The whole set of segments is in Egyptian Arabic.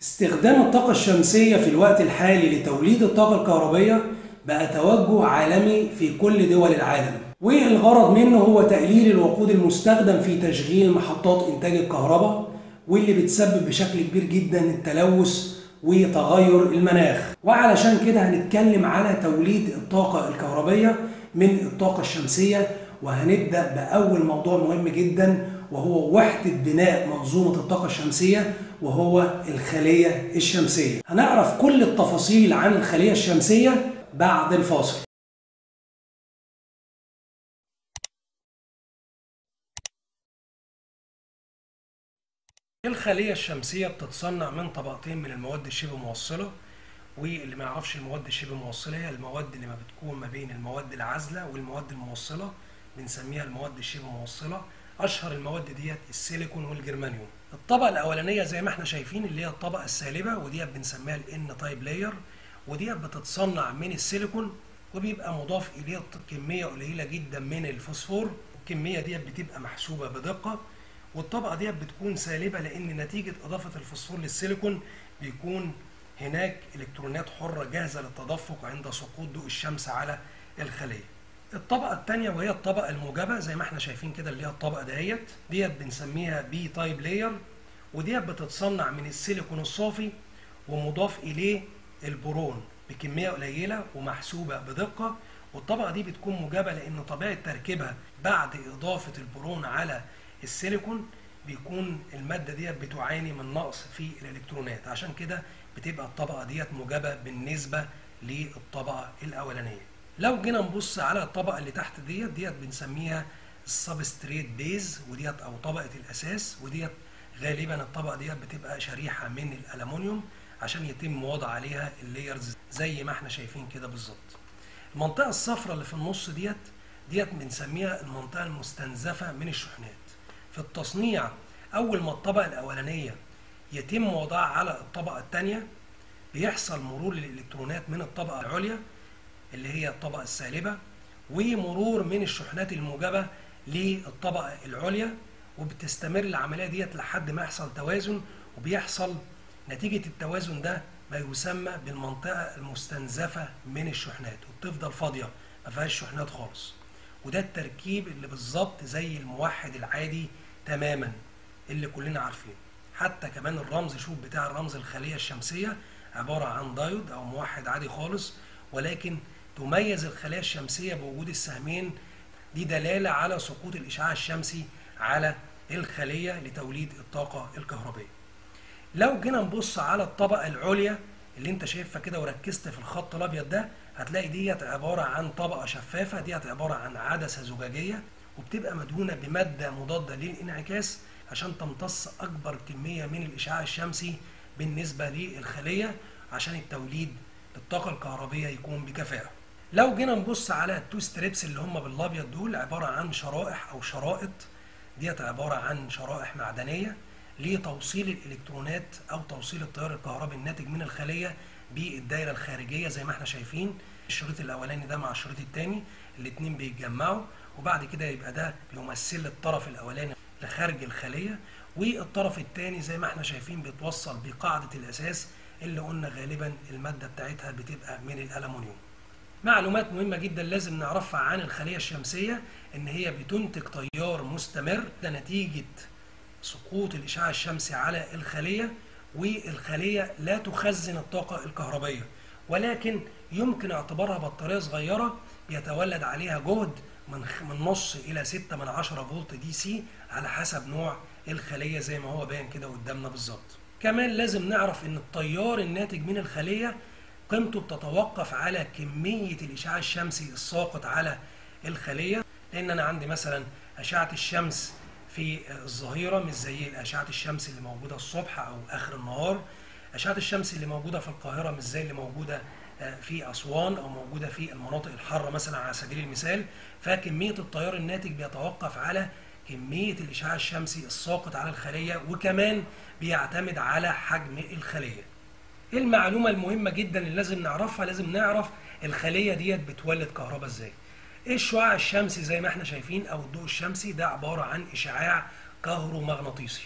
استخدام الطاقة الشمسية في الوقت الحالي لتوليد الطاقة الكهربية بقى توجه عالمي في كل دول العالم والغرض منه هو تقليل الوقود المستخدم في تشغيل محطات إنتاج الكهرباء واللي بتسبب بشكل كبير جدا التلوث وتغير المناخ وعلشان كده هنتكلم على توليد الطاقة الكهربية من الطاقة الشمسية وهنبدأ بأول موضوع مهم جدا وهو وحدة بناء منظومة الطاقة الشمسية وهو الخلية الشمسية هنعرف كل التفاصيل عن الخلية الشمسية بعد الفاصل الخلية الشمسية بتتصنع من طبقتين من المواد الشبه موصلة واللي ما يعرفش المواد الشبه موصلة هي المواد اللي ما بتكون ما بين المواد العازلة والمواد الموصلة بنسميها المواد الشبه موصلة أشهر المواد ديت السيليكون والجرمانيوم الطبقة الأولانية زي ما احنا شايفين اللي هي الطبقة السالبة وديت بنسميها الان تايب لاير وديت بتتصنع من السيليكون وبيبقى مضاف إليه كمية قليلة جدا من الفوسفور الكمية ديت بتبقى محسوبة بدقة والطبقة ديت بتكون سالبة لأن نتيجة إضافة الفوسفور للسيليكون بيكون هناك إلكترونات حرة جاهزة للتدفق عند سقوط ضوء الشمس على الخلية. الطبقة الثانية وهي الطبقة الموجبة زي ما احنا شايفين كده اللي هي الطبقة دهيت ديت بنسميها بي تايب لاير وديت بتتصنع من السيليكون الصافي ومضاف إليه البورون بكمية قليلة ومحسوبة بدقة والطبقة دي بتكون موجبة لأن طبيعة تركيبها بعد إضافة البورون على السيليكون بيكون المادة ديت بتعاني من نقص في الإلكترونات عشان كده بتبقى الطبقة ديت موجبة بالنسبة للطبقة الأولانية لو جينا نبص على الطبقة اللي تحت ديت ديت بنسميها السبستريت بيز وديت أو طبقة الأساس وديت غالبا الطبقة ديت بتبقى شريحة من الألمونيوم عشان يتم وضع عليها اللايرز زي ما احنا شايفين كده بالظبط المنطقة الصفراء اللي في النص ديت ديت بنسميها المنطقة المستنزفة من الشحنات في التصنيع أول ما الطبقة الأولانية يتم وضعها على الطبقة الثانية بيحصل مرور للإلكترونات من الطبقة العليا اللي هي الطبقة السالبة ومرور من الشحنات الموجبة للطبقة العليا وبتستمر العملية ديت لحد ما يحصل توازن وبيحصل نتيجة التوازن ده ما يسمى بالمنطقة المستنزفة من الشحنات وبتفضل فاضية ما فيهاش شحنات خالص وده التركيب اللي بالظبط زي الموحد العادي تماما اللي كلنا عارفينه حتى كمان الرمز شوف بتاع الرمز الخلية الشمسية عبارة عن دايود أو موحد عادي خالص ولكن تميز الخلايا الشمسية بوجود السهمين دي دلالة على سقوط الإشعاع الشمسي على الخلية لتوليد الطاقة الكهربائية لو جينا نبص على الطبقة العليا اللي انت شايفها كده وركزت في الخط الابيض ده هتلاقي ديت عبارة عن طبقة شفافة ديت عبارة عن عدسة زجاجية وبتبقى مدهونة بمادة مضادة للانعكاس عشان تمتص أكبر كمية من الإشعاع الشمسي بالنسبة للخلية عشان التوليد للطاقة الكهربية يكون بكفاءة. لو جينا نبص على التو ستريبس اللي هم بالابيض دول عبارة عن شرائح أو شرائط ديت عبارة عن شرائح معدنية لتوصيل الإلكترونات أو توصيل التيار الكهربي الناتج من الخلية بالدايرة الخارجية زي ما احنا شايفين الشريط الأولاني ده مع الشريط الثاني الاتنين بيتجمعوا وبعد كده يبقى ده بيمثل الطرف الأولاني لخارج الخلية والطرف الثاني زي ما احنا شايفين بيتوصل بقاعدة الأساس اللي قلنا غالبا المادة بتاعتها بتبقى من الألمنيوم معلومات مهمة جدا لازم نعرفها عن الخلية الشمسية إن هي بتنتج تيار مستمر ده نتيجة سقوط الإشعاع الشمسي على الخلية والخلية لا تخزن الطاقة الكهربية ولكن يمكن اعتبارها بطارية صغيرة بيتولد عليها جهد من من نص إلى 6 من 10 فولت دي سي على حسب نوع الخلية زي ما هو باين كده قدامنا بالظبط. كمان لازم نعرف إن التيار الناتج من الخلية قيمته بتتوقف على كمية الإشعاع الشمسي الساقط على الخلية لأن أنا عندي مثلا أشعة الشمس في الظهيرة مش زي الأشعة الشمس اللي موجودة الصبح أو آخر النهار أشعة الشمس اللي موجودة في القاهرة مش زي اللي موجودة في أسوان أو موجودة في المناطق الحارة مثلا على سبيل المثال فكمية التيار الناتج بيتوقف على كمية الإشعاع الشمسي الساقط على الخلية وكمان بيعتمد على حجم الخلية المعلومة المهمة جدا اللي لازم نعرفها لازم نعرف الخلية ديت بتولد كهرباء ازاي الشعاع الشمسي زي ما احنا شايفين او الضوء الشمسي ده عبارة عن اشعاع كهرومغناطيسي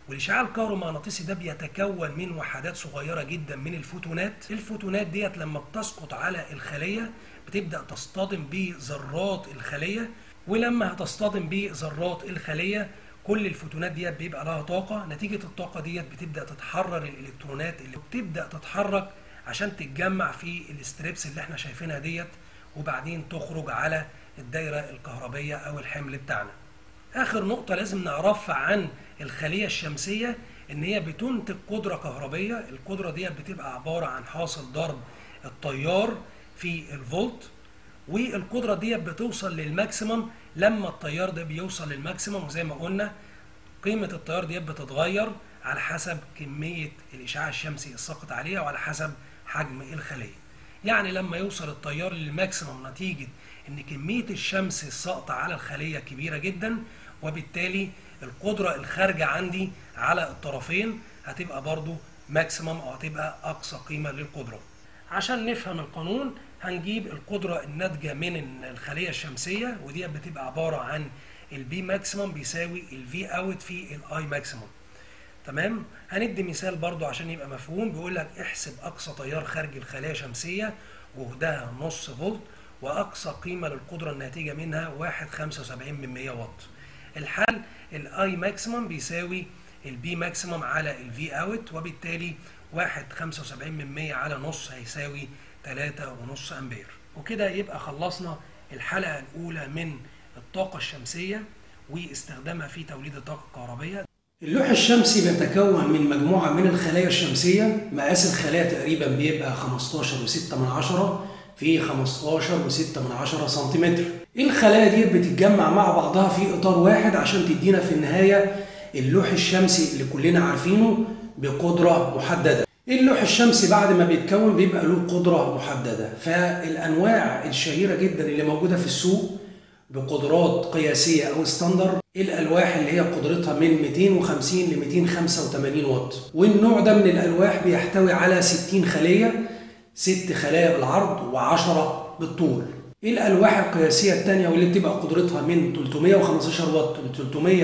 والإشعاع الكهرومغناطيسي ده بيتكون من وحدات صغيرة جدا من الفوتونات الفوتونات ديت لما بتسقط على الخلية بتبدأ تصطدم بذرات الخلية ولما هتصطدم بذرات الخلية كل الفوتونات ديت بيبقى لها طاقة نتيجة الطاقة ديت بتبدأ تتحرر الإلكترونات اللي بتبدأ تتحرك عشان تتجمع في الستريبس اللي احنا شايفينها ديت وبعدين تخرج على الدايرة الكهربية أو الحمل بتاعنا آخر نقطة لازم نعرفها عن الخلية الشمسية إن هي بتنتج قدرة كهربية القدرة ديت بتبقى عبارة عن حاصل ضرب التيار في الفولت والقدرة ديت بتوصل للماكسيمم لما التيار ده بيوصل للماكسيمم وزي ما قلنا قيمة التيار ديت بتتغير على حسب كمية الإشعاع الشمسي الساقط عليها وعلى حسب حجم الخلية يعني لما يوصل التيار للماكسيمم نتيجة إن كمية الشمس الساقطة على الخلية كبيرة جدا وبالتالي القدرة الخارجة عندي على الطرفين هتبقى برضو ماكسيمم أو هتبقى أقصى قيمة للقدرة عشان نفهم القانون هنجيب القدرة الناتجة من الخلية الشمسية ودي بتبقى عبارة عن البي ماكسيمم بيساوي الفي اوت في الاي ماكسيمم تمام هندي مثال برضو عشان يبقى مفهوم بيقول لك احسب اقصى تيار خارج الخلايا الشمسية جهدها نص فولت واقصى قيمة للقدرة الناتجة منها 1.75 من 100 واط الحل الاي ماكسيمم بيساوي البي ماكسيمم على الفي اوت وبالتالي 1.75 من 100 على نص هيساوي 3.5 امبير وكده يبقى خلصنا الحلقة الأولى من الطاقة الشمسية واستخدامها في توليد الطاقة الكهربية اللوح الشمسي بيتكون من مجموعة من الخلايا الشمسية مقاس الخلايا تقريبا بيبقى 15 و6 من عشرة في 15 و6 من عشرة سنتيمتر الخلايا دي بتتجمع مع بعضها في إطار واحد عشان تدينا في النهاية اللوح الشمسي اللي كلنا عارفينه بقدرة محددة اللوح الشمسي بعد ما بيتكون بيبقى له قدرة محددة فالأنواع الشهيرة جدا اللي موجودة في السوق بقدرات قياسية أو ستاندر الألواح اللي هي قدرتها من 250 ل 285 واط والنوع ده من الألواح بيحتوي على 60 خلية 6 خلايا بالعرض و10 بالطول الألواح القياسية الثانية واللي بتبقى قدرتها من 315 واط ل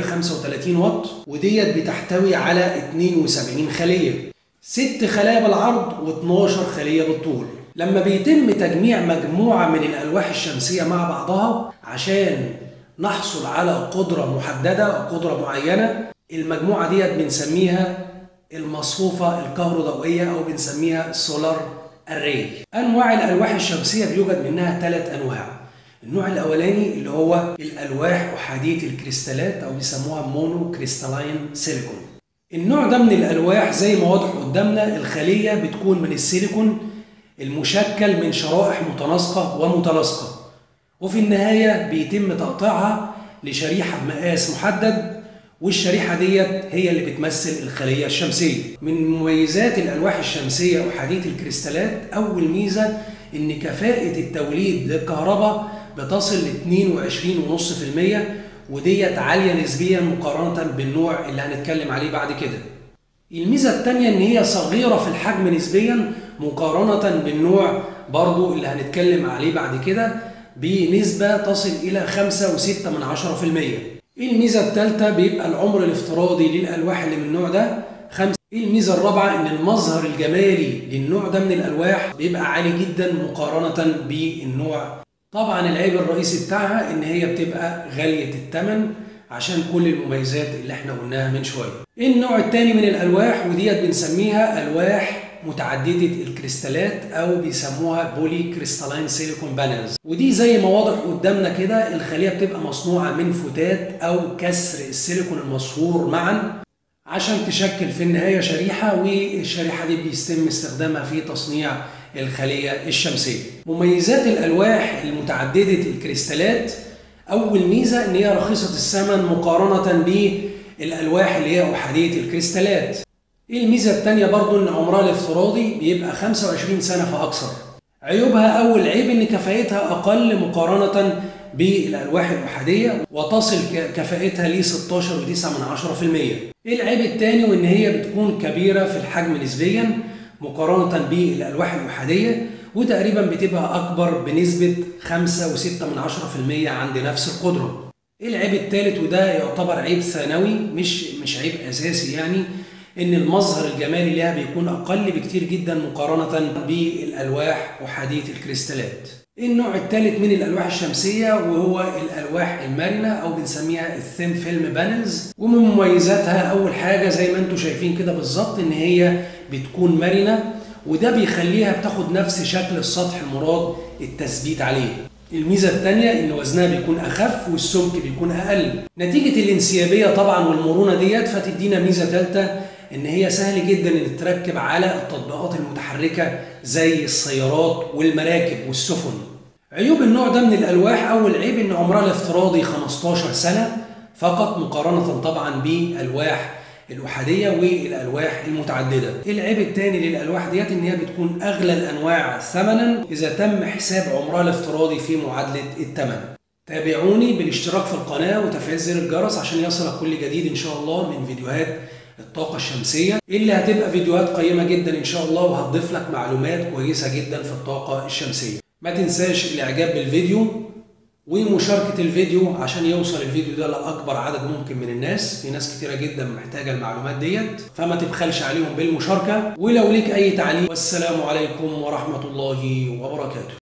335 واط وديت بتحتوي على 72 خلية 6 خلايا بالعرض و12 خلية بالطول لما بيتم تجميع مجموعة من الألواح الشمسية مع بعضها عشان نحصل على قدرة محددة أو قدرة معينة المجموعة ديت بنسميها المصفوفة الكهروضوئية أو بنسميها السولار أري أنواع الألواح الشمسية بيوجد منها ثلاث أنواع النوع الأولاني اللي هو الألواح أحادية الكريستالات أو بيسموها مونو كريستالاين سيليكون النوع ده من الألواح زي ما واضح قدامنا الخلية بتكون من السيليكون المشكل من شرائح متناسقة ومتلاصقة وفي النهاية بيتم تقطيعها لشريحة بمقاس محدد والشريحة ديت هي اللي بتمثل الخلية الشمسية من مميزات الألواح الشمسية أحادية الكريستالات أول ميزة إن كفاءة التوليد للكهرباء بتصل ل 22.5% وديت عالية نسبيا مقارنة بالنوع اللي هنتكلم عليه بعد كده الميزة التانية إن هي صغيرة في الحجم نسبيا مقارنة بالنوع برضو اللي هنتكلم عليه بعد كده بنسبة تصل إلى 5 من عشرة في المية الميزة الثالثة بيبقى العمر الافتراضي للألواح اللي من النوع ده خمسة الميزة الرابعة إن المظهر الجمالي للنوع ده من الألواح بيبقى عالي جدا مقارنة بالنوع طبعا العيب الرئيسي بتاعها إن هي بتبقى غالية الثمن عشان كل المميزات اللي احنا قلناها من شوية النوع الثاني من الألواح وديت بنسميها ألواح متعددة الكريستالات أو بيسموها بولي كريستالين سيليكون بانلز ودي زي ما واضح قدامنا كده الخلية بتبقى مصنوعة من فتات أو كسر السيليكون المصهور معا عشان تشكل في النهاية شريحة والشريحة دي بيتم استخدامها في تصنيع الخلية الشمسية مميزات الألواح المتعددة الكريستالات أول ميزة إن هي رخيصة الثمن مقارنة بالألواح اللي هي أحادية الكريستالات الميزة التانية برضو إن عمرها الافتراضي بيبقى 25 سنة فأكثر عيوبها أول عيب إن كفاءتها أقل مقارنة بالألواح الأحادية وتصل كفاءتها ل 16.9% العيب الثاني وإن هي بتكون كبيرة في الحجم نسبيا مقارنة بالألواح الأحادية وتقريبا بتبقى أكبر بنسبة 5.6% عند نفس القدرة العيب الثالث وده يعتبر عيب ثانوي مش مش عيب اساسي يعني ان المظهر الجمالي لها بيكون اقل بكتير جدا مقارنه بالالواح وحديث الكريستالات النوع الثالث من الالواح الشمسيه وهو الالواح المرنه او بنسميها الثين فيلم بانلز ومن مميزاتها اول حاجه زي ما انتم شايفين كده بالظبط ان هي بتكون مرنه وده بيخليها بتاخد نفس شكل السطح المراد التثبيت عليه الميزة الثانية إن وزنها بيكون أخف والسمك بيكون أقل. نتيجة الانسيابية طبعا والمرونة ديت فتدينا ميزة ثالثة إن هي سهل جدا إن تركب على التطبيقات المتحركة زي السيارات والمراكب والسفن. عيوب النوع ده من الألواح أول عيب إن عمرها الافتراضي 15 سنة فقط مقارنة طبعا بالألواح الأحادية والألواح المتعددة. العيب الثاني للألواح ديت إن هي بتكون أغلى الأنواع ثمنا إذا تم حساب عمرها الافتراضي في معادلة الثمن. تابعوني بالاشتراك في القناة وتفعيل زر الجرس عشان يصلك كل جديد إن شاء الله من فيديوهات الطاقة الشمسية اللي هتبقى فيديوهات قيمة جدا إن شاء الله وهتضيف لك معلومات كويسة جدا في الطاقة الشمسية. ما تنساش الإعجاب بالفيديو ومشاركة الفيديو عشان يوصل الفيديو ده لأكبر عدد ممكن من الناس في ناس كتيرة جدا محتاجة المعلومات ديت فما تبخلش عليهم بالمشاركة ولو ليك أي تعليق والسلام عليكم ورحمة الله وبركاته